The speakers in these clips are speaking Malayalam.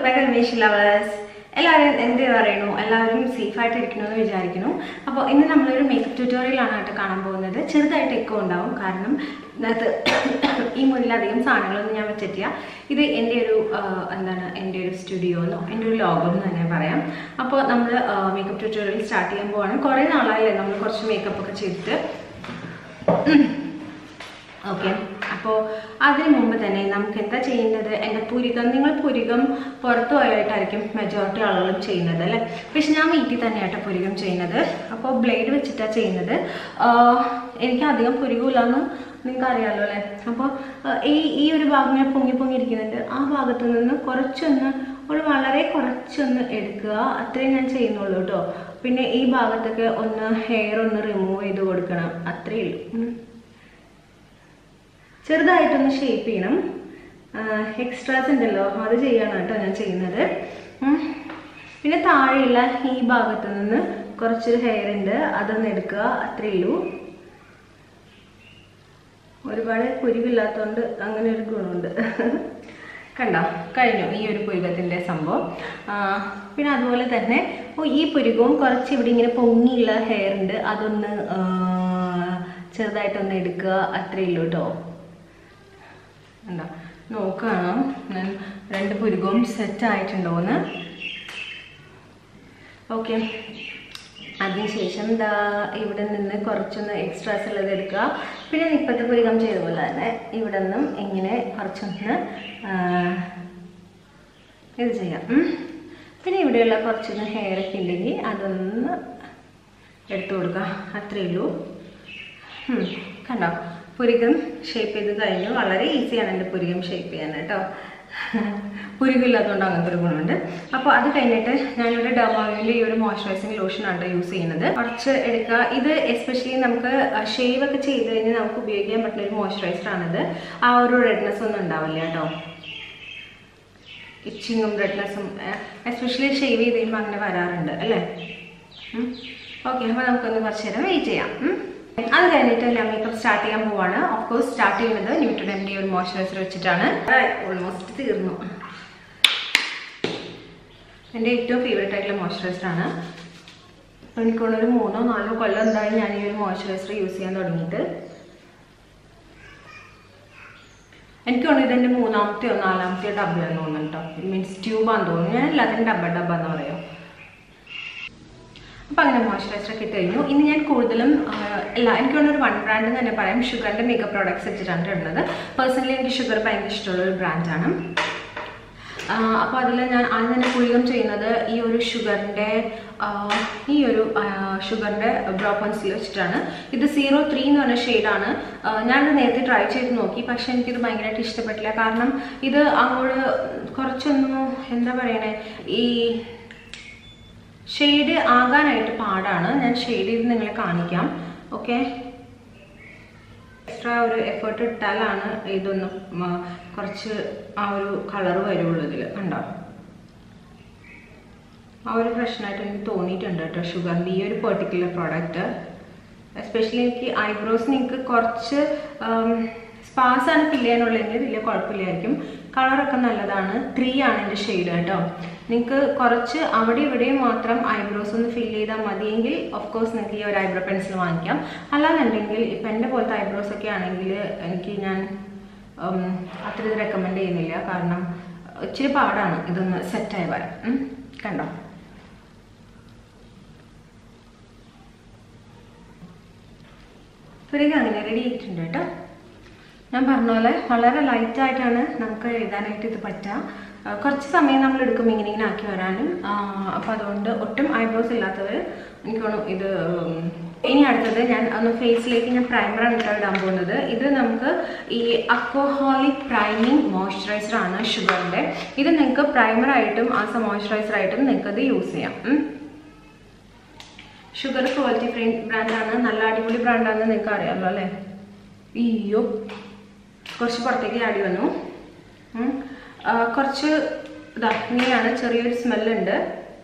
വെൽക്കം ബാക്ക് രമേശ് ലവേഴ്സ് എല്ലാവരും എന്ത് പറയുന്നു എല്ലാവരും സേഫ് ആയിട്ട് ഇരിക്കുന്നു എന്ന് വിചാരിക്കുന്നു അപ്പോൾ ഇന്ന് നമ്മളൊരു മേക്കപ്പ് ട്യൂട്ടോറിയലാണ് ആയിട്ട് കാണാൻ പോകുന്നത് ചെറുതായിട്ട് എക്കോ ഉണ്ടാവും കാരണം ഇതിനകത്ത് ഈ മുന്നിലധികം സാധനങ്ങളൊന്നും ഞാൻ വെച്ചിട്ടില്ല ഇത് എൻ്റെ ഒരു ആ, എന്താണ് എൻ്റെ ഒരു സ്റ്റുഡിയോ എന്നോ എൻ്റെ ഒരു ലോകം എന്ന് തന്നെ പറയാം അപ്പോൾ നമ്മൾ മേക്കപ്പ് ട്യൂട്ടോറിയൽ സ്റ്റാർട്ട് ചെയ്യാൻ പോവാണ് കുറേ നാളായില്ലേ നമ്മൾ കുറച്ച് മേക്കപ്പ് ഒക്കെ ചെയ്തിട്ട് ഓക്കെ അപ്പോൾ അതിന് മുമ്പ് തന്നെ നമുക്ക് എന്താ ചെയ്യേണ്ടത് എൻ്റെ പുരികം നിങ്ങൾ പുരികം പുറത്തു പോയായിട്ടായിരിക്കും മെജോറിറ്റി ആളുകളും ചെയ്യുന്നത് അല്ലേ പക്ഷെ ഞാൻ വീട്ടിൽ തന്നെയാട്ടോ പുരികം ചെയ്യുന്നത് അപ്പോൾ ബ്ലേഡ് വെച്ചിട്ടാണ് ചെയ്യുന്നത് ആഹ് എനിക്ക് അധികം പുരികമില്ലാന്ന് നിങ്ങൾക്ക് അറിയാമല്ലോ അല്ലേ അപ്പോൾ ഈ ഈ ഒരു ഭാഗം ഞാൻ പൊങ്ങി പൊങ്ങി ഇരിക്കുന്നുണ്ട് ആ ഭാഗത്ത് നിന്ന് കുറച്ചൊന്ന് ഒരു വളരെ കുറച്ചൊന്ന് എടുക്കുക അത്രയും ഞാൻ ചെയ്യുന്നുള്ളൂ കേട്ടോ പിന്നെ ഈ ഭാഗത്തൊക്കെ ഒന്ന് ഹെയർ ഒന്ന് റിമൂവ് ചെയ്ത് കൊടുക്കണം അത്രയേ ഉള്ളൂ ഉം. ചെറുതായിട്ടൊന്ന് ഷേപ്പ് ചെയ്യണം എക്സ്ട്രാസ് ഉണ്ടല്ലോ അത് ചെയ്യാണ് കേട്ടോ ഞാൻ ചെയ്യുന്നത് ഉം. പിന്നെ താഴെയുള്ള ഈ ഭാഗത്ത് നിന്ന് കുറച്ച് ഹെയർ ഉണ്ട് അതൊന്ന് എടുക്കുക അത്രയേ ഉള്ളൂ ഒരുപാട് കുരുവില്ലാത്തതുകൊണ്ട് അങ്ങനെ ഒരു ഗുണമുണ്ട് കണ്ടോ കഴിഞ്ഞു ഈ ഒരു പുരുകത്തിൻ്റെ സംഭവം ആ, പിന്നെ അതുപോലെ തന്നെ ഓ, ഈ പുരുകവും കുറച്ച് ഇവിടെ ഇങ്ങനെ പൊങ്ങിയുള്ള ഹെയർ ഉണ്ട് അതൊന്ന് ആ, ചെറുതായിട്ടൊന്ന് എടുക്കുക അത്രയേ ഉള്ളൂ കേട്ടോ ഉണ്ടോ നോക്കണം ഞാൻ രണ്ട് പുരുകവും സെറ്റ് ആയിട്ടുണ്ടോന്ന് ഓക്കെ അതിനുശേഷം ദാ ഇവിടെ നിന്ന് കുറച്ചൊന്ന് എക്സ്ട്രാസ് ഉള്ളത് എടുക്കുക പിന്നെ ഇപ്പോഴത്തെ പുരികം ചെയ്ത പോലെ തന്നെ ഇവിടെ നിന്നും ഇങ്ങനെ കുറച്ചൊന്ന് ആ, ഇത് ചെയ്യാം ഉം. പിന്നെ ഇവിടെയുള്ള കുറച്ചൊന്ന് ഹെയർ ഒക്കെ ഉണ്ടെങ്കിൽ അതൊന്ന് എടുത്തു കൊടുക്കുക അത്രയേ ഉള്ളൂ ഉം. കണ്ടോ പുരികം ഷേപ്പ് ചെയ്ത് കഴിഞ്ഞു വളരെ ഈസിയാണ് എൻ്റെ പുരികം ഷേപ്പ് ചെയ്യാൻ കേട്ടോ പുരികില്ലാത്തതുകൊണ്ട് അങ്ങനത്തെ ഒരു ഗുണമുണ്ട് അപ്പോൾ അത് കഴിഞ്ഞിട്ട് ഞാനിവിടെ ഡെർമാവിൽ ഈ ഒരു മോയ്സ്ചറൈസിങ് ലോഷനാണ് യൂസ് ചെയ്യുന്നത് കുറച്ച് എടുക്കുക ഇത് എസ്പെഷ്യലി നമുക്ക് ഷേവ് ഒക്കെ ചെയ്ത് കഴിഞ്ഞ് നമുക്ക് ഉപയോഗിക്കാൻ പറ്റുന്ന ഒരു മോയ്സ്ചറൈസർ ആണിത് ആ ഒരു റെഡ്നെസ് ഒന്നും ഉണ്ടാവില്ല കേട്ടോ ഇച്ചിങ്ങും റെഡ്നെസ്സും എസ്പെഷ്യലി ഷേവ് ചെയ്ത് കഴിയുമ്പോൾ അങ്ങനെ വരാറുണ്ട് അല്ലേ ഓക്കെ അപ്പോൾ നമുക്കൊന്ന് കുറച്ച് നേരം വെയിറ്റ് ചെയ്യാം ഉം. അത് കഴിഞ്ഞിട്ട് ഞാൻ മേക്കപ്പ് സ്റ്റാർട്ട് ചെയ്യാൻ പോവാണ് ഓഫ് കോഴ്സ് സ്റ്റാർട്ട് ചെയ്യുന്നത് ന്യൂട്രഡൻ്റെ ഒരു മോയ്സ്ചറൈസർ വെച്ചിട്ടാണ് ഓൾമോസ്റ്റ് തീർന്നു എൻ്റെ ഏറ്റവും ഫേവറേറ്റ് ആയിട്ടുള്ള മോയ്സ്ചറൈസർ ആണ് എനിക്കൊരു മൂന്നോ നാലോ കൊല്ലം എന്തായാലും ഞാൻ ഈ ഒരു മോയ്സ്ചറൈസർ യൂസ് ചെയ്യാൻ തുടങ്ങിയിട്ട് എനിക്ക് തോന്നുന്നു ഇതെൻ്റെ മൂന്നാമത്തെയോ നാലാമത്തെയോ ഡബ്ബയാന്ന് തോന്നുന്നു കേട്ടോ മീൻസ് ട്യൂബാന്ന് തോന്നുന്നു ഞാൻ എല്ലാത്തിനും ഡബ്ബ ഡബ്ബ എന്ന് പറയാം അപ്പോൾ അങ്ങനെ മോയ്സ്ചറൈസർ ഒക്കെ ഇട്ട് കഴിഞ്ഞു ഇനി ഞാൻ കൂടുതലും ആ, അല്ല എനിക്ക് തോന്നുന്നു ഒരു വൺ ബ്രാൻഡ് എന്ന് തന്നെ പറയാം ഷുഗറിൻ്റെ മേക്കപ്പ് പ്രോഡക്ട്സ് വെച്ചിട്ടാണ് ഇടുന്നത് പേഴ്സണലി എനിക്ക് ഷുഗർ ഭയങ്കര ഇഷ്ടമുള്ള ഒരു ബ്രാൻഡാണ് അപ്പോൾ അതിൽ ഞാൻ ആദ്യം തന്നെ പുളികം ചെയ്യുന്നത് ഈ ഒരു ഷുഗറിൻ്റെ ഈ ഒരു ഷുഗറിൻ്റെ ഡ്രോപ്പൺസിൽ വെച്ചിട്ടാണ് ഇത് സീറോ ത്രീ എന്ന് പറഞ്ഞ ഷെയ്ഡാണ് ഞാനത് നേരത്തെ ട്രൈ ചെയ്ത് നോക്കി പക്ഷേ എനിക്കിത് ഭയങ്കരമായിട്ട് ഇഷ്ടപ്പെട്ടില്ല കാരണം ഇത് അങ്ങോട്ട് കുറച്ചൊന്നും എന്താ പറയണേ ഈ ഷെയ്ഡ് ആകാനായിട്ട് പാടാണ് ഞാൻ ഷെയ്ഡ് ചെയ്ത് നിങ്ങളെ കാണിക്കാം ഓക്കെ എക്സ്ട്രാ ഒരു എഫേർട്ട് ഇട്ടാലാണ് ഇതൊന്ന് മ, കുറച്ച് ആ ഒരു കളർ വരുള്ളൂ ഇതിൽ കണ്ടോ ആ ഒരു പ്രശ്നമായിട്ട് എനിക്ക് തോന്നിയിട്ടുണ്ട് കേട്ടോ ഷുഗറിൻ്റെ ഈ ഒരു പെർട്ടിക്കുലർ പ്രോഡക്റ്റ് എസ്പെഷ്യലി എനിക്ക് ഐബ്രോസ് നിങ്ങൾക്ക് കുറച്ച് സ്പാസ് ആണ് ഫില്ല് ചെയ്യാനുള്ളതെങ്കിൽ വലിയ കുഴപ്പമില്ലായിരിക്കും കളറൊക്കെ നല്ലതാണ് ത്രീ ആണ് എൻ്റെ ഷെയ്ഡ് കേട്ടോ നിങ്ങൾക്ക് കുറച്ച് അവിടെ ഇവിടെയും മാത്രം ഐബ്രോസ് ഒന്ന് ഫില്ല് ചെയ്താൽ മതിയെങ്കിൽ ഓഫ് കോഴ്സ് നിങ്ങൾക്ക് ഈ ഒരു ഐബ്രോ പെൻസിൽ വാങ്ങിക്കാം അല്ലാന്നുണ്ടെങ്കിൽ ഇപ്പം എൻ്റെ പോലത്തെ ഐബ്രോസ് ഒക്കെ ആണെങ്കിൽ എനിക്ക് ഞാൻ ഉം, അത്ര ഇത് റെക്കമെൻഡ് ചെയ്യുന്നില്ല കാരണം ഇച്ചിരി പാടാണ് ഇതൊന്ന് സെറ്റായി വരാൻ ഉം. കണ്ടോ പുരക അങ്ങനെ റെഡി ആയിട്ടുണ്ട് കേട്ടോ ഞാൻ പറഞ്ഞ പോലെ വളരെ ലൈറ്റായിട്ടാണ് നമുക്ക് എഴുതാനായിട്ട് ഇത് പറ്റുക ആ, കുറച്ച് സമയം നമ്മൾ എടുക്കും ഇങ്ങനെ ഇങ്ങനെ ആക്കി വരാനും അപ്പോൾ അതുകൊണ്ട് ഒട്ടും ഐബ്രോസ് ഇല്ലാത്തവർ എനിക്ക് തോന്നുന്നു ഇത് ഉം, ഇനി അടുത്തത് ഞാൻ ഒന്ന് ഫേസിലേക്ക് ഞാൻ പ്രൈമറാണ് കേട്ടോ ഇടാൻ പോകുന്നത് ഇത് നമുക്ക് ഈ അക്കോഹോളിക് പ്രൈമിങ് മോയ്സ്ചറൈസർ ആണ് ഷുഗറിൻ്റെ ഇത് നിങ്ങൾക്ക് പ്രൈമറായിട്ടും ആസ് എ മോയ്സ്ചറൈസർ ആയിട്ടും നിങ്ങൾക്ക് ഇത് യൂസ് ചെയ്യാം ഉം. ഷുഗർ ക്വാളിറ്റി ഫ്രീ ബ്രാൻഡാണ് നല്ല അടിപൊളി ബ്രാൻഡാണെന്ന് നിങ്ങൾക്ക് അറിയാമല്ലോ അല്ലേ അയ്യോ കുറച്ച് പുറത്തേക്ക് ആടി വന്നു ഉം. ആ, കുറച്ച് ഇതാ ഇങ്ങനെയാണ് ചെറിയൊരു സ്മെല്ലുണ്ട്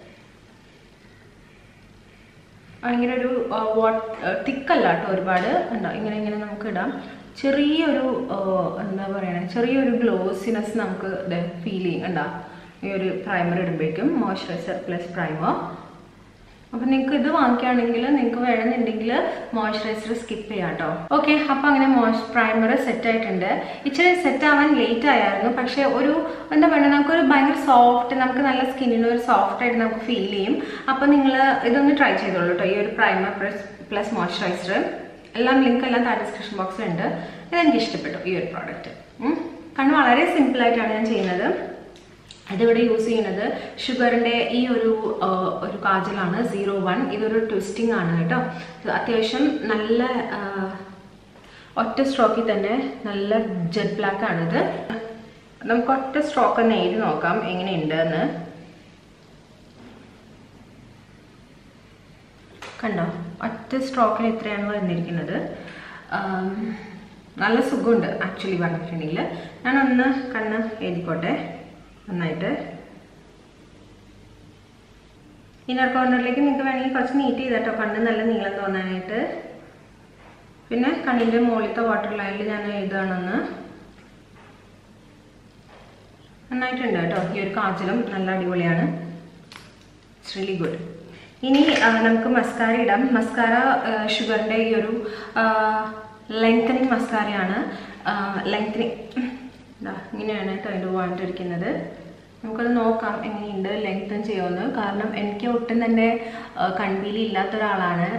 ഭയങ്കര ഒരു വാട്ട് തിക്കല്ല കേട്ടോ ഒരുപാട് ഉണ്ടോ ഇങ്ങനെ ഇങ്ങനെ നമുക്ക് ഇടാം ചെറിയൊരു ആ, എന്താ പറയണേ ചെറിയൊരു ഗ്ലോസിനെസ് നമുക്ക് ഫീൽ ചെയ്യും കണ്ടോ ഈ ഒരു പ്രൈമർ ഇടുമ്പോഴേക്കും മോയ്സ്ചറൈസർ പ്ലസ് പ്രൈമർ അപ്പം നിങ്ങൾക്ക് ഇത് വാങ്ങിക്കുകയാണെങ്കിൽ നിങ്ങൾക്ക് വേണമെന്നുണ്ടെങ്കിൽ മോയ്സ്ചറൈസർ സ്കിപ്പ് ചെയ്യാം കേട്ടോ ഓക്കെ അപ്പം അങ്ങനെ മോയ്സ് പ്രൈമർ സെറ്റ് ആയിട്ടുണ്ട് ഇച്ചിരി സെറ്റ് ആവാൻ ലേറ്റ് ആയിരുന്നു പക്ഷേ ഒരു എന്താ പറയുക നമുക്കൊരു ഭയങ്കര സോഫ്റ്റ് നമുക്ക് നല്ല സ്കിന്നിന് ഒരു സോഫ്റ്റ് ആയിട്ട് നമുക്ക് ഫീൽ ചെയ്യും അപ്പം നിങ്ങൾ ഇതൊന്ന് ട്രൈ ചെയ്തോളൂ കേട്ടോ ഈ ഒരു പ്രൈമർ പ്ലസ് പ്ലസ് മോയ്സ്ചറൈസർ എല്ലാം ലിങ്ക് എല്ലാം താഴെ ഡിസ്ക്രിപ്ഷൻ ബോക്സിലുണ്ട് ഇതെനിക്ക് ഇഷ്ടപ്പെട്ടു ഈ ഒരു പ്രോഡക്റ്റ് കാരണം വളരെ സിമ്പിളായിട്ടാണ് ഞാൻ ചെയ്യുന്നത് ഇതിവിടെ യൂസ് ചെയ്യുന്നത് ഷുഗറിൻ്റെ ഈ ഒരു ആ, ഒരു കാജലാണ് സീറോ വൺ ഇതൊരു ട്വിസ്റ്റിംഗ് ആണ് കേട്ടോ ഇത് അത്യാവശ്യം നല്ല ആ, ഒറ്റ സ്ട്രോക്കിൽ തന്നെ നല്ല ജെറ്റ് ബ്ലാക്ക് ആണിത് നമുക്ക് ഒറ്റ സ്ട്രോക്ക് ഒന്ന് എഴുതി നോക്കാം എങ്ങനെയുണ്ട് എന്ന് കണ്ടോ ഒറ്റ സ്ട്രോക്കിന് ഇത്രയാണ് വന്നിരിക്കുന്നത് ആം, നല്ല സുഖമുണ്ട് ആക്ച്വലി പറഞ്ഞിട്ടുണ്ടെങ്കിൽ ഞാനൊന്ന് കണ്ണ് എഴുതിക്കോട്ടെ നന്നായിട്ട് ഇന്നർ കോർണറിലേക്ക് നിങ്ങൾക്ക് വേണമെങ്കിൽ കുറച്ച് നീറ്റ് ചെയ്തട്ടോ കണ്ണ് നല്ല നീളം തോന്നാനായിട്ട് പിന്നെ കണ്ണിൻ്റെ മുകളിലത്തെ വാട്ടർ ലൈനിൽ ഞാൻ എഴുതുകയാണെന്ന് നന്നായിട്ടുണ്ട് കേട്ടോ ഈ ഒരു കാജലും നല്ല അടിപൊളിയാണ് ഇറ്റ്സ് റിയലി ഗുഡ് ഇനി ആ, നമുക്ക് മസ്കാര ഇടാം മസ്കാര ഷുഗറിൻ്റെ ഈ ഒരു ലെങ്തനിങ് മസ്കാരയാണ് ലെങ്തനിങ് ഇങ്ങനെയാണ് കേട്ടോ അതിൻ്റെ വാണ്ടിരിക്കുന്നത് നമുക്കത് നോക്കാം എങ്ങനെയുണ്ട് ലെങ്തൻ ചെയ്യുമെന്ന് കാരണം എനിക്ക് ഒട്ടും തന്നെ ആ, കൺപീലി ഇല്ലാത്ത ഒരാളാണ്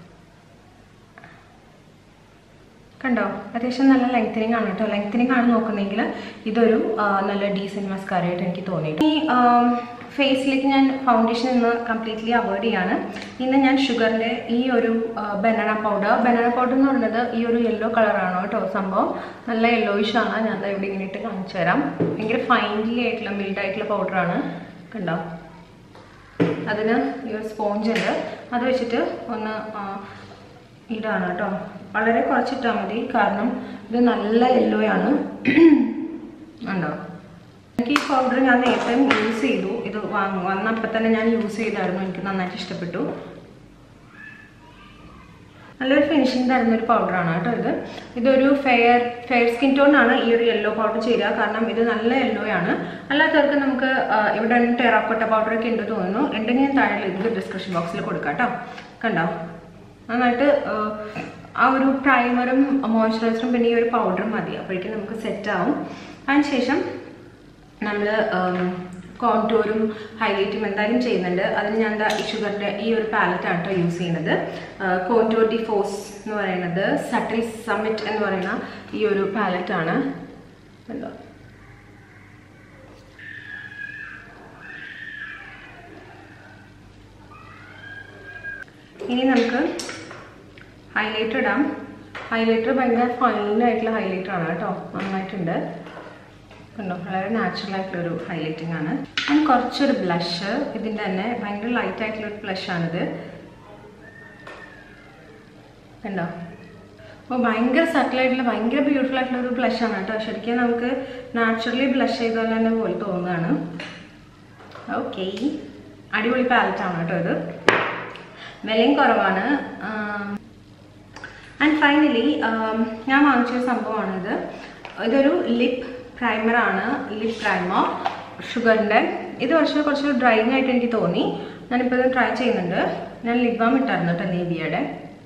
കണ്ടോ അത്യാവശ്യം നല്ല ലെങ്തനിങ് ആണ് കേട്ടോ ലെങ്തനിങ് ആണ് നോക്കുന്നെങ്കിൽ ഇതൊരു ആ, നല്ല ഡീസൻറ്റ് മസ്കാര ആയിട്ട് എനിക്ക് തോന്നിയിട്ട് ഈ ഫേസിലേക്ക് ഞാൻ ഫൗണ്ടേഷൻ ഇന്ന് കംപ്ലീറ്റ്ലി അവോയ്ഡ് ചെയ്യാണ് ഇന്ന് ഞാൻ ഷുഗറിൻ്റെ ഈ ഒരു ബനാന പൗഡർ ബനാന പൗഡർ എന്ന് പറയുന്നത് ഈ ഒരു യെല്ലോ കളറാണ് കേട്ടോ സംഭവം നല്ല യെല്ലോയിഷ് ആണ് ഞാൻ ദാ ഇവിടെ ഇങ്ങനെ ഇട്ട് കാണിച്ചു തരാം ഭയങ്കര ഫൈൻലി ആയിട്ടുള്ള മിൽഡ് ആയിട്ടുള്ള പൗഡറാണ് കണ്ടോ അതിന് ഈ ഒരു സ്പോഞ്ച് ഉണ്ട് അത് വെച്ചിട്ട് ഒന്ന് ആ, ഇടാണ് കേട്ടോ വളരെ കുറച്ചിട്ടാൽ മതി കാരണം ഇത് നല്ല യെല്ലോ ആണ് ഉണ്ടോ എനിക്ക് ഈ പൗഡർ ഞാൻ നേരത്തെ യൂസ് ചെയ്തു ഇത് വാങ്ങ വന്നപ്പോൾ തന്നെ ഞാൻ യൂസ് ചെയ്തായിരുന്നു എനിക്ക് നന്നായിട്ട് ഇഷ്ടപ്പെട്ടു നല്ലൊരു ഫിനിഷിംഗ് തരുന്ന ഒരു പൗഡറാണ് കേട്ടോ ഇത് ഇതൊരു ഫെയർ ഫെയർ സ്കിൻ ടോൺ ആണ് ഈ ഒരു യെല്ലോ പൗഡർ ചേരുക കാരണം ഇത് നല്ല യെല്ലോ ആണ് അല്ലാത്തവർക്ക് നമുക്ക് ആ, ഇവിടെ ടെറാക്കോട്ട പൗഡർ ഒക്കെ ഉണ്ട് തോന്നുന്നു ഉണ്ടെങ്കിൽ ഞാൻ താഴെ ലിങ്ക് ഡിസ്ക്രിപ്ഷൻ ബോക്സിൽ കൊടുക്കാം കേട്ടോ കണ്ടോ നന്നായിട്ട് ആ, ആ ഒരു പ്രൈമറും മോയ്സ്ചറൈസറും പിന്നെ ഈ ഒരു പൗഡറും മതി അപ്പോഴേക്കും നമുക്ക് സെറ്റ് ആവും അതിനുശേഷം നമ്മൾ കോൺടൂറും ഹൈലൈറ്റും എന്തായാലും ചെയ്യുന്നുണ്ട് അതിന് ഞാൻ ദാ ഈ ഷുഗറിൻ്റെ ഈ ഒരു പാലറ്റാണ് കേട്ടോ യൂസ് ചെയ്യുന്നത് കോൺടൂർ ഡി ഫോസ് എന്ന് പറയുന്നത് സട്ടിൽ സമ്മിറ്റ് എന്ന് പറയുന്ന ഈ ഒരു പാലറ്റാണ് എന്താ ഇനി നമുക്ക് ഹൈലൈറ്റർ ഇടാം ഹൈലൈറ്റർ ഭയങ്കര ഫൈനായിട്ടുള്ള ഹൈലൈറ്റർ ആണ് കേട്ടോ നന്നായിട്ടുണ്ട് കണ്ടോ വളരെ നാച്ചുറൽ ആയിട്ടുള്ള ഒരു ഹൈലൈറ്റിംഗ് ആണ് ആൻഡ് കുറച്ചൊരു ബ്ലഷ് ഇതിൻ്റെ തന്നെ ഭയങ്കര ലൈറ്റ് ആയിട്ടുള്ള ഒരു ബ്ലഷ് ആണിത് കണ്ടോ അപ്പോൾ ഭയങ്കര സട്ടിൽ ആയിട്ടുള്ള ഭയങ്കര ബ്യൂട്ടിഫുൾ ആയിട്ടുള്ള ഒരു ബ്ലഷ് ആണ് കേട്ടോ ശരിക്കും നമുക്ക് നാച്ചുറലി ബ്ലഷ് ചെയ്ത പോലെ തന്നെ പോലെ തോന്നുകയാണ് ഓക്കെ അടിപൊളി പാലറ്റ് ആണ് കേട്ടോ ഇത് വിലയും കുറവാണ് ആൻഡ് ഫൈനലി ഞാൻ വാങ്ങിച്ചൊരു സംഭവമാണിത് ഇതൊരു ലിപ് പ്രൈമറാണ് ലിപ് പ്രൈമർ ഷുഗറിൻ്റെ ഇത് കുറച്ച് കുറച്ച് ഡ്രൈങ് ആയിട്ട് എനിക്ക് തോന്നി ഞാനിപ്പോൾ ഇത് ട്രൈ ചെയ്യുന്നുണ്ട് ഞാൻ ലിപ് ബാം ഇട്ടായിരുന്നു കേട്ടോ നേവിയുടെ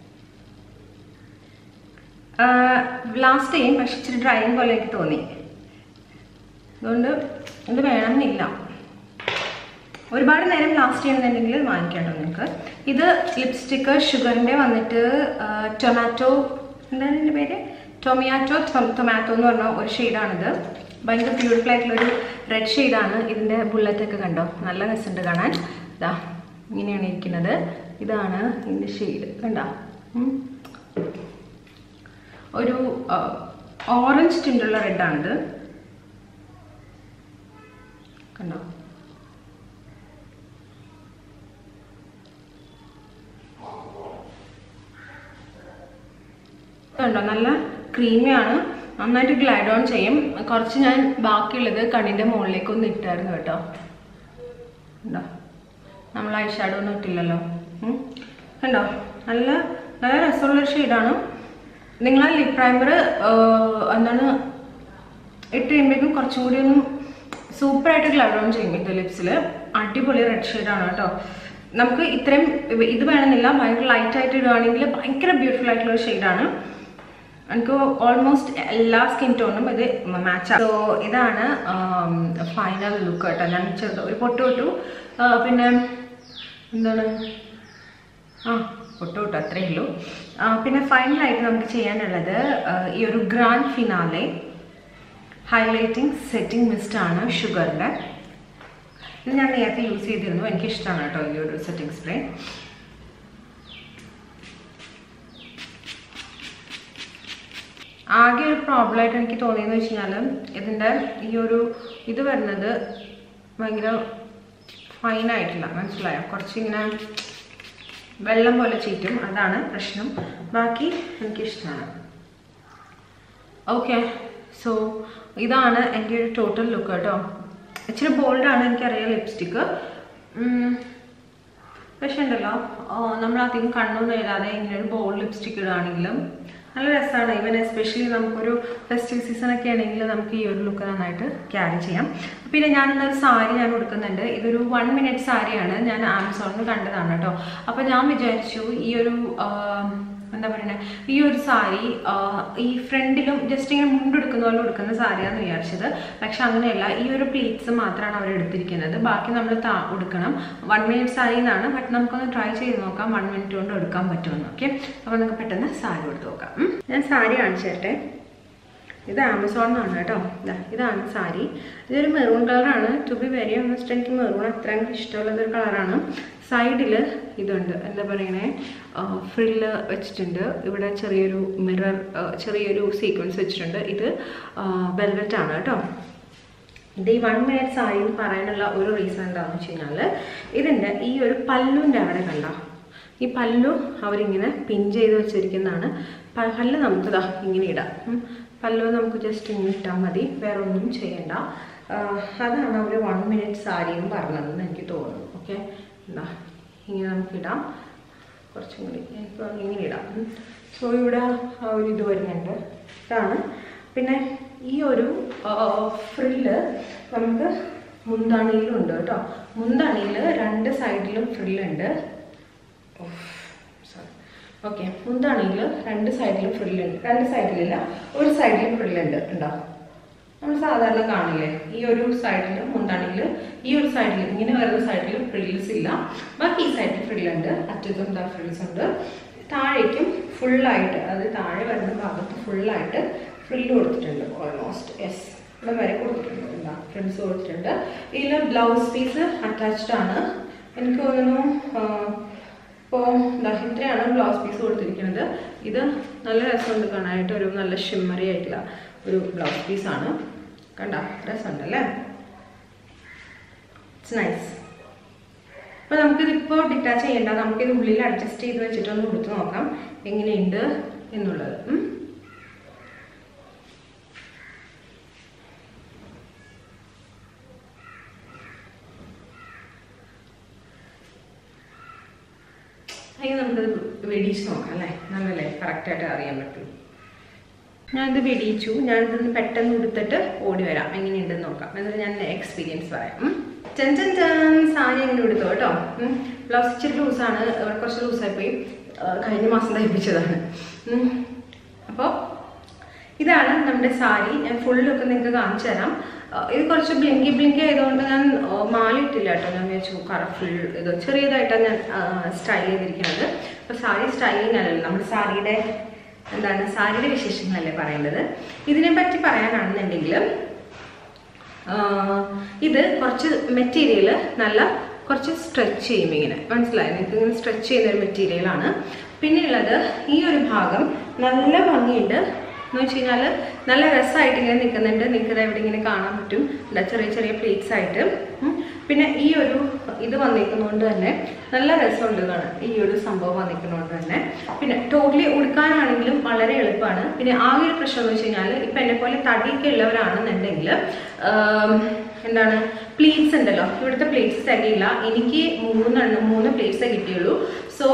ലാസ്റ്റ് ചെയ്യും പക്ഷെ ഇച്ചിരി ഡ്രൈങ് പോലെ എനിക്ക് തോന്നി അതുകൊണ്ട് ഇത് വേണമെന്നില്ല ഒരുപാട് നേരം ലാസ്റ്റ് ചെയ്യണമെന്നുണ്ടെങ്കിൽ ഇത് വാങ്ങിക്കണം നിങ്ങൾക്ക് ഇത് ലിപ്സ്റ്റിക്ക് ഷുഗറിൻ്റെ വന്നിട്ട് ടൊമാറ്റോ എന്താണ് ഇതിൻ്റെ പേര് ടൊമാറ്റോ ടൊമാറ്റോ എന്ന് പറഞ്ഞ ഒരു ഷെയ്ഡാണിത് ഭയങ്കര ബ്യൂട്ടിഫുൾ ആയിട്ടുള്ളൊരു റെഡ് ഷെയ്ഡാണ് ഇതിൻ്റെ ബുള്ളറ്റൊക്കെ കണ്ടോ നല്ല രസമുണ്ട് കാണാൻ ഇതാ ഇങ്ങനെയാണ് ഇരിക്കുന്നത് ഇതാണ് ഇതിൻ്റെ ഷെയ്ഡ് കണ്ടോ ഉം. ഒരു ഓറഞ്ച് ടിൻ്റുള്ള റെഡാണിത് കണ്ടോ കണ്ടോ നല്ല ക്രീമിയാണ് നന്നായിട്ട് ഗ്ലൈഡ് ഓൺ ചെയ്യും കുറച്ച് ഞാൻ ബാക്കിയുള്ളത് കണ്ണിൻ്റെ മുകളിലേക്ക് ഒന്ന് ഇട്ടായിരുന്നു കേട്ടോ കണ്ടോ നമ്മൾ ഐ ഷാഡോ ഒന്നും ഇട്ടില്ലല്ലോ ഉം. കണ്ടോ നല്ല നല്ല രസമുള്ളൊരു ഷെയ്ഡാണ് നിങ്ങൾ ആ ലിപ് പ്രൈമർ എന്താണ് ഇട്ട് കഴിയുമ്പോഴേക്കും കുറച്ചും കൂടി ഒന്ന് സൂപ്പറായിട്ട് ഗ്ലൗഡൗൺ ചെയ്യും ഇത് ലിപ്സിൽ അടിപൊളി റെഡ് ഷെയ്ഡാണ് കേട്ടോ നമുക്ക് ഇത്രയും ഇവ- ഇത് വേണമെന്നില്ല ഭയങ്കര ലൈറ്റ് ആയിട്ട് ഇടുകയാണെങ്കിൽ ഭയങ്കര ബ്യൂട്ടിഫുൾ ആയിട്ടുള്ള ഒരു ഷെയ്ഡാണ് എനിക്ക് ഓൾമോസ്റ്റ് എല്ലാ സ്കിൻ ടോണും ഇത് മാച്ച് സോ ഇതാണ് ഫൈനൽ ലുക്ക് കേട്ടോ ഞാൻ ചെറുത് ഒരു പൊട്ട് തൊട്ടു ആ, പിന്നെ എന്താണ് ആ പൊട്ട് തൊട്ടു അത്രയേ ഉള്ളൂ ആ, പിന്നെ ഫൈനലായിട്ട് നമുക്ക് ചെയ്യാനുള്ളത് ആ, ഈ ഒരു grand finale highlighting setting mist ആണ് ഷുഗറിൻ്റെ ഇത് ഞാൻ നേരത്തെ യൂസ് ചെയ്തിരുന്നു എനിക്ക് ഇഷ്ടമാണ് കേട്ടോ ഈ ഒരു സെറ്റിംഗ് സ്പ്രേ ആകെ ഒരു പ്രോബ്ലം ആയിട്ട് എനിക്ക് തോന്നിയെന്ന് വെച്ച് കഴിഞ്ഞാൽ ഇതിൻ്റെ ഈ ഒരു ഇത് വരുന്നത് ഭയങ്കര ഫൈനായിട്ടില്ല മനസ്സിലായോ കുറച്ചിങ്ങനെ വെള്ളം പോലെ ചീറ്റും അതാണ് പ്രശ്നം ബാക്കി എനിക്കിഷ്ടമാണ് ഓക്കെ സോ ഇതാണ് എൻ്റെ ഒരു ടോട്ടൽ ലുക്ക് കേട്ടോ ഇച്ചിരി ബോൾഡാണ് എനിക്കറിയാം ലിപ്സ്റ്റിക്ക് പക്ഷെ ഉണ്ടല്ലോ നമ്മൾ അധികം കണ്ണൊന്നും എഴുതാതെ ഇങ്ങനെ ഒരു ബോൾഡ് ലിപ്സ്റ്റിക്ക് ഇടുകയാണെങ്കിലും നല്ല രസമാണ് ഈവൻ എസ്പെഷ്യലി നമുക്കൊരു ഫെസ്റ്റീവ് സീസൺ ഒക്കെ ആണെങ്കിൽ നമുക്ക് ഈ ഒരു ലുക്ക് നന്നായിട്ട് ക്യാരി ചെയ്യാം പിന്നെ ഞാൻ ഇന്നൊരു സാരി ഞാൻ കൊടുക്കുന്നുണ്ട് ഇതൊരു വൺ മിനിറ്റ് സാരിയാണ് ഞാൻ ആമസോണിൽ കണ്ടതാണ് കേട്ടോ അപ്പോൾ ഞാൻ വിചാരിച്ചു ഈ ഒരു ആ, എന്താ പറയുന്നത് ഈ ഒരു സാരി ആ, ഈ ഫ്രണ്ടിലും ജസ്റ്റ് ഇങ്ങനെ മുണ്ടെടുക്കുന്ന പോലെ കൊടുക്കുന്ന സാരിയാന്ന് വിചാരിച്ചത് പക്ഷെ അങ്ങനെയല്ല ഈ ഒരു പ്ലീറ്റ്സ് മാത്രമാണ് അവർ എടുത്തിരിക്കുന്നത് ബാക്കി നമ്മൾ താ കൊടുക്കണം വൺ മിനിറ്റ് സാരി എന്നാണ് ബട്ട് നമുക്കൊന്ന് ട്രൈ ചെയ്ത് നോക്കാം വൺ മിനിറ്റ് കൊണ്ട് എടുക്കാൻ പറ്റുമെന്ന് ഓക്കെ അപ്പോൾ നമുക്ക് പെട്ടെന്ന് സാരി കൊടുത്ത് നോക്കാം ഉം. ഞാൻ സാരി കാണിച്ചു തരട്ടെ ഇത് ആമസോണിനാണ് കേട്ടോ ദാ ഇതാണ് സാരി ഇതൊരു മെറൂൺ കളറാണ് ടു ബി വെരി ഓണസ്റ്റ് എനിക്ക് മെറൂൺ അത്ര ഇഷ്ടമുള്ളതൊരു കളറാണ് സൈഡിൽ ഇതുണ്ട് എന്താ പറയണേ ഫ്രില്ല് വെച്ചിട്ടുണ്ട് ഇവിടെ ചെറിയൊരു മിറർ ചെറിയൊരു സീക്വൻസ് വെച്ചിട്ടുണ്ട് ഇത് വെൽവെറ്റ് ആണ് കേട്ടോ ഇത് ഈ വൺ മിനിറ്റ് സാരി എന്ന് പറയാനുള്ള ഒരു റീസൺ എന്താണെന്ന് വെച്ച് കഴിഞ്ഞാൽ ഇതിൻ്റെ ഈ ഒരു പല്ലുവിൻ്റെ അവിടെ കണ്ട ഈ പല്ലു അവരിങ്ങനെ പിൻ ചെയ്ത് വെച്ചിരിക്കുന്നതാണ് പ- പല്ല് നമുക്ക് ദാ ഇങ്ങനെ ഇടാം ഉം. പല്ലു നമുക്ക് ജസ്റ്റ് ഇങ്ങനെ ഇട്ടാൽ മതി വേറെ ഒന്നും ചെയ്യണ്ട ആ, അതാണ് അവർ വൺ മിനിറ്റ് സാരി എന്ന് പറഞ്ഞതെന്ന് എനിക്ക് തോന്നുന്നു ഓക്കെ എന്താ ഇങ്ങനെ നമുക്ക് ഇടാം കുറച്ചും കൂടി ഇപ്പോൾ ഇങ്ങനെ ഇടാം സോ ഇവിടെ ആ ഒരു ഇത് വരുന്നുണ്ട് ഇതാണ് പിന്നെ ഈ ഒരു ഫ്രില്ല് നമുക്ക് മുന്താണിയിലും ഉണ്ട് കേട്ടോ മുന്താണിയിൽ രണ്ട് സൈഡിലും ഫ്രില്ലുണ്ട് സോറി ഓക്കെ മുന്താണിയിൽ രണ്ട് സൈഡിലും ഫ്രില്ലുണ്ട് രണ്ട് സൈഡിലില്ല ഒരു സൈഡിലും ഫ്രില്ലുണ്ട് ഉണ്ടോ നമ്മൾ സാധാരണ കാണില്ലേ ഈ ഒരു സൈഡിൽ മുന്താണിയിൽ ഈ ഒരു സൈഡിൽ ഇങ്ങനെ വരുന്ന സൈഡിൽ ഫ്രിൽസ് ഇല്ല ബാക്കി ഈ സൈഡിൽ ഫ്രില്ലുണ്ട് അറ്റത്തും എന്താ ഫ്രിൽസ് ഉണ്ട് താഴേക്കും ഫുള്ളായിട്ട് അത് താഴെ വരുന്ന ഭാഗത്ത് ഫുള്ളായിട്ട് ഫ്രില്ല് കൊടുത്തിട്ടുണ്ട് ഓൾമോസ്റ്റ് യെസ് ഇവിടെ വരെ കൊടുത്തിട്ടുണ്ട് എന്താ ഫ്രിൽസ് കൊടുത്തിട്ടുണ്ട് ഇതിൽ ബ്ലൗസ് പീസ് അറ്റാച്ച്ഡ് ആണ് എനിക്ക് തോന്നുന്നു ഇപ്പോൾ എന്താ ഇത്രയാണ് ബ്ലൗസ് പീസ് കൊടുത്തിരിക്കുന്നത് ഇത് നല്ല രസമുണ്ട് കാണാനായിട്ട് ഒരു നല്ല ഷിമ്മറി ആയിട്ടുള്ള ഒരു ബ്ലൗസ് പീസാണ് കണ്ട രസമുണ്ടല്ലേ ഇറ്റ്സ് നൈസ് അപ്പോൾ നമുക്കിത് ഇപ്പോൾ ഡിറ്റാച്ച് ചെയ്യേണ്ട നമുക്കിത് ഉള്ളിൽ അഡ്ജസ്റ്റ് ചെയ്ത് വെച്ചിട്ടൊന്ന് കൊടുത്ത് നോക്കാം എങ്ങനെയുണ്ട് എന്നുള്ളത് ഉം. അതിന് നമുക്കത് വെടിയിച്ച് നോക്കാം അല്ലേ നല്ലല്ലേ കറക്റ്റായിട്ട് അറിയാൻ പറ്റും ഞാനിത് വെടിയിച്ചു ഞാനിതൊന്ന് പെട്ടെന്ന് എടുത്തിട്ട് ഓടി വരാം എങ്ങനെയുണ്ടെന്ന് നോക്കാം എന്നിട്ട് ഞാൻ എക്സ്പീരിയൻസ് പറയാം ഉം. ചെൻ ചെൻ ചെൻ സാരി എങ്ങനെ എടുത്തു കേട്ടോ ബ്ലൗസ് ഇച്ചിരി ലൂസാണ് കുറച്ച് ലൂസായി പോയി ആ, കഴിഞ്ഞ മാസം തയ്പ്പിച്ചതാണ് അപ്പോൾ ഇതാണ് നമ്മുടെ സാരി ഞാൻ ഫുൾ ലുക്ക് നിങ്ങൾക്ക് കാണിച്ചു തരാം ആ, ഇത് കുറച്ച് ബ്ലിങ്കി ബ്ലിങ്കി ആയതുകൊണ്ട് ഞാൻ ആ, മാല ഇട്ടില്ല കേട്ടോ ഞാൻ വിചാരിച്ചു കറ ഫുൾ ഇത് ചെറിയതായിട്ടാണ് ഞാൻ സ്റ്റൈൽ ചെയ്തിരിക്കുന്നത് അപ്പോൾ സാരി സ്റ്റൈലിംഗ് അല്ലല്ലോ നമ്മുടെ സാരിയുടെ എന്താണ് സാരിയുടെ വിശേഷങ്ങളല്ലേ പറയേണ്ടത് ഇതിനെ പറ്റി പറയാനാണെന്നുണ്ടെങ്കിൽ ആഹ് ഇത് കുറച്ച് മെറ്റീരിയൽ നല്ല കുറച്ച് സ്ട്രെച്ച് ചെയ്യും ഇങ്ങനെ മനസ്സിലായി നിങ്ങൾക്ക് ഇങ്ങനെ സ്ട്രെച്ച് ചെയ്യുന്ന ഒരു മെറ്റീരിയലാണ് പിന്നെ ഉള്ളത് ഈ ഒരു ഭാഗം നല്ല ഭംഗിയുണ്ട് എന്ന് വെച്ച് കഴിഞ്ഞാൽ നല്ല രസമായിട്ട് ഇങ്ങനെ നിൽക്കുന്നുണ്ട് നിങ്ങൾക്ക് എവിടെ ഇങ്ങനെ കാണാൻ പറ്റും ഇല്ല ചെറിയ ചെറിയ പ്ലേറ്റ്സ് ആയിട്ട് ഉം. പിന്നെ ഈ ഒരു ഇത് വന്നിരിക്കുന്നതുകൊണ്ട് തന്നെ നല്ല രസമുണ്ട് കാണാൻ ഈ ഒരു സംഭവം വന്നിരിക്കുന്നതുകൊണ്ട് തന്നെ പിന്നെ ടോട്ടലി ഉടുക്കാനാണെങ്കിലും വളരെ എളുപ്പമാണ് പിന്നെ ആകെ ഒരു പ്രശ്നം എന്ന് വെച്ച് കഴിഞ്ഞാൽ ഇപ്പം എന്നെ പോലെ തടിയൊക്കെ ഉള്ളവരാണെന്നുണ്ടെങ്കിൽ ആം, എന്താണ് പ്ലേറ്റ്സ് ഉണ്ടല്ലോ ഇവിടുത്തെ പ്ലേറ്റ്സ് തികയില്ല എനിക്ക് മൂന്നെണ്ണം മൂന്ന് പ്ലേറ്റ്സേ കിട്ടിയുള്ളൂ സോ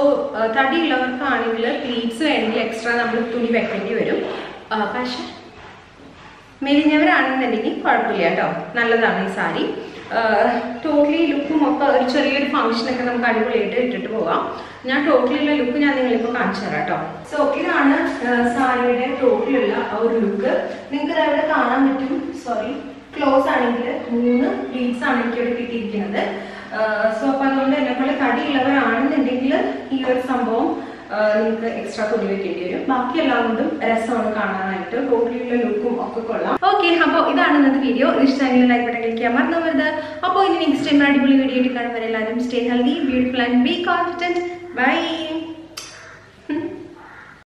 തടിയുള്ളവർക്കാണെങ്കിൽ പ്ലേറ്റ്സ് വേണമെങ്കിൽ എക്സ്ട്രാ നമ്മൾ തുണി വെക്കേണ്ടി വരും ആ, പക്ഷേ മെലിഞ്ഞവരാണെന്നുണ്ടെങ്കിൽ കുഴപ്പമില്ല കേട്ടോ നല്ലതാണ് ഈ സാരി ടോട്ടലി ലുക്കും ഒക്കെ ഒരു ചെറിയൊരു ഫംഗ്ഷനൊക്കെ നമുക്ക് അടിപൊളിയായിട്ട് ഇട്ടിട്ട് പോകാം ഞാൻ ടോട്ടലിയുള്ള ലുക്ക് ഞാൻ നിങ്ങളിപ്പോൾ കാണിച്ചു തരാം കേട്ടോ സോ ഇതാണ് ആ, സാരിയുടെ ടോട്ടലുള്ള ആ ഒരു ലുക്ക് നിങ്ങൾക്ക് ഇവിടെ കാണാൻ പറ്റും സോറി ക്ലോസ് ആണെങ്കിൽ മൂന്ന് പ്ലീറ്റ്സ് ആണ് എനിക്ക് ഇവിടെ കിട്ടിയിരിക്കുന്നത് സോ അപ്പൊ അതുകൊണ്ട് എന്നെ പോലെ തടിയുള്ളവരാണെന്നുണ്ടെങ്കിൽ ഈ ഒരു സംഭവം ആ, നിങ്ങൾക്ക് എക്സ്ട്രാ തുണി വെക്കേണ്ടി വരും ബാക്കി എല്ലാം കൊണ്ടും രസമാണ് കാണാനായിട്ട് ടോട്ടലിയുള്ള ലുക്കും ഒക്കെ കൊള്ളാം ഓക്കെ അപ്പോൾ ഇതാണ് ഇന്നത്തെ വീഡിയോ ഇഷ്ടമെങ്കിൽ ലൈക്ക് ബട്ടൺ ക്ലിക്ക് ചെയ്യാൻ മറന്നു വരുന്നത് അപ്പോൾ ഇനി നെക്സ്റ്റ് ടൈം അടിപൊളി വീഡിയോ ആയിട്ട് കാണുമ്പോൾ എല്ലാവരും stay healthy beautiful and be confident by